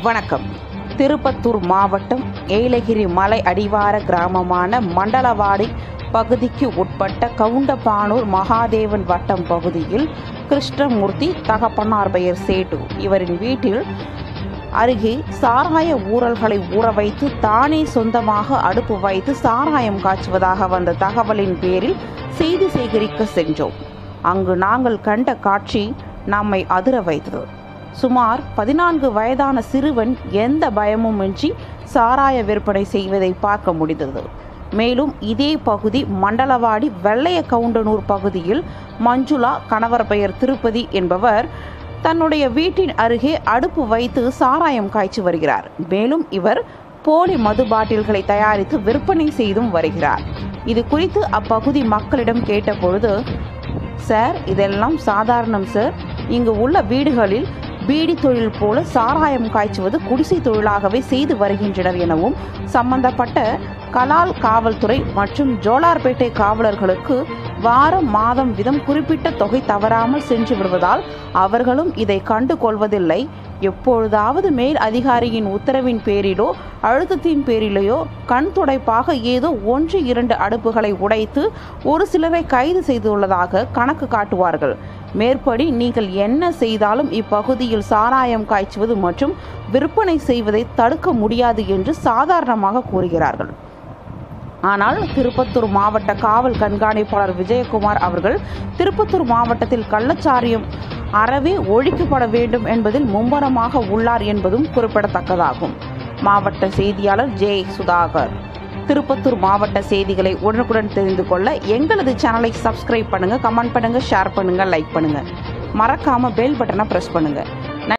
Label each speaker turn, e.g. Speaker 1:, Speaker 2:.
Speaker 1: வணக்கம் திருப்பத்தூர் மாவட்டம் ஏலகிரி மலை அடிவார கிராமமான மண்டலவாடி பகுதிக்கு உட்பட்ட கவுண்டபானூர் மகாதேவன் வட்டம் பகுதியில் கிருஷ்ணமூர்த்தி தகப்பனார் பெயர் சேட்டு இவரின் வீட்டில் அருகே சாராய ஊறல்களை ஊற வைத்து தானே சொந்தமாக அடுப்பு வைத்து சாராயம் காய்ச்சுவதாக வந்த தகவலின் பேரில் செய்தி சேகரிக்க சென்றோம் அங்கு நாங்கள் கண்ட காட்சி நம்மை அதிர வைத்தது சுமார் பதினான்கு வயதான சிறுவன் எந்த பயமுமின்றி சாராய விற்பனை செய்வதை பார்க்க முடிந்தது மேலும் இதே பகுதி மண்டலவாடி வெள்ளைய கவுண்டனூர் பகுதியில் மஞ்சுளா கணவர் பெயர் திருப்பதி என்பவர் தன்னுடைய வீட்டின் அருகே அடுப்பு வைத்து சாராயம் காய்ச்சி வருகிறார் மேலும் இவர் போலி மது பாட்டில்களை தயாரித்து விற்பனை செய்தும் வருகிறார் இது குறித்து அப்பகுதி மக்களிடம் கேட்டபொழுது சார் இதெல்லாம் சாதாரணம் சார் இங்கு உள்ள வீடுகளில் பீடி தொழில் போல சாராயம் காய்ச்சுவது குடிசை தொழிலாகவே செய்து வருகின்றனர் எனவும் சம்பந்தப்பட்ட கலால் காவல்துறை மற்றும் ஜோலார்பேட்டை காவலர்களுக்கு வாரம் மாதம் விதம் குறிப்பிட்ட தொகை தவறாமல் சென்று விடுவதால் அவர்களும் இதை கண்டு கொள்வதில்லை எப்பொழுதாவது மேல் அதிகாரியின் உத்தரவின் பேரிலோ அழுத்தத்தின் பேரிலேயோ கண் துடைப்பாக ஏதோ ஒன்று இரண்டு அடுப்புகளை உடைத்து ஒரு சிலரை கைது செய்துள்ளதாக கணக்கு காட்டுவார்கள் மேற்படி நீங்கள் என்ன செய்தாலும் இப்பகுதியில் சாராயம் காய்ச்சுவது மற்றும் விற்பனை செய்வதை தடுக்க முடியாது என்று சாதாரணமாக கூறுகிறார்கள் ஆனால் திருப்பத்தூர் மாவட்ட காவல் கண்காணிப்பாளர் விஜயகுமார் அவர்கள் திருப்பத்தூர் மாவட்டத்தில் கள்ளச்சாரியம் அறவே ஒழிக்கப்பட வேண்டும் என்பதில் மும்முரமாக உள்ளார் என்பதும் குறிப்பிடத்தக்கதாகும் மாவட்ட செய்தியாளர் ஜே சுதாகர் திருப்பத்தூர் மாவட்ட செய்திகளை உடனுக்குடன் தெரிந்து கொள்ள எங்களது சேனலை சப்ஸ்கிரைப் பண்ணுங்க கமெண்ட் பண்ணுங்க ஷேர் பண்ணுங்க லைக் பண்ணுங்க மறக்காம பெல் பட்டனை பிரஸ் பண்ணுங்க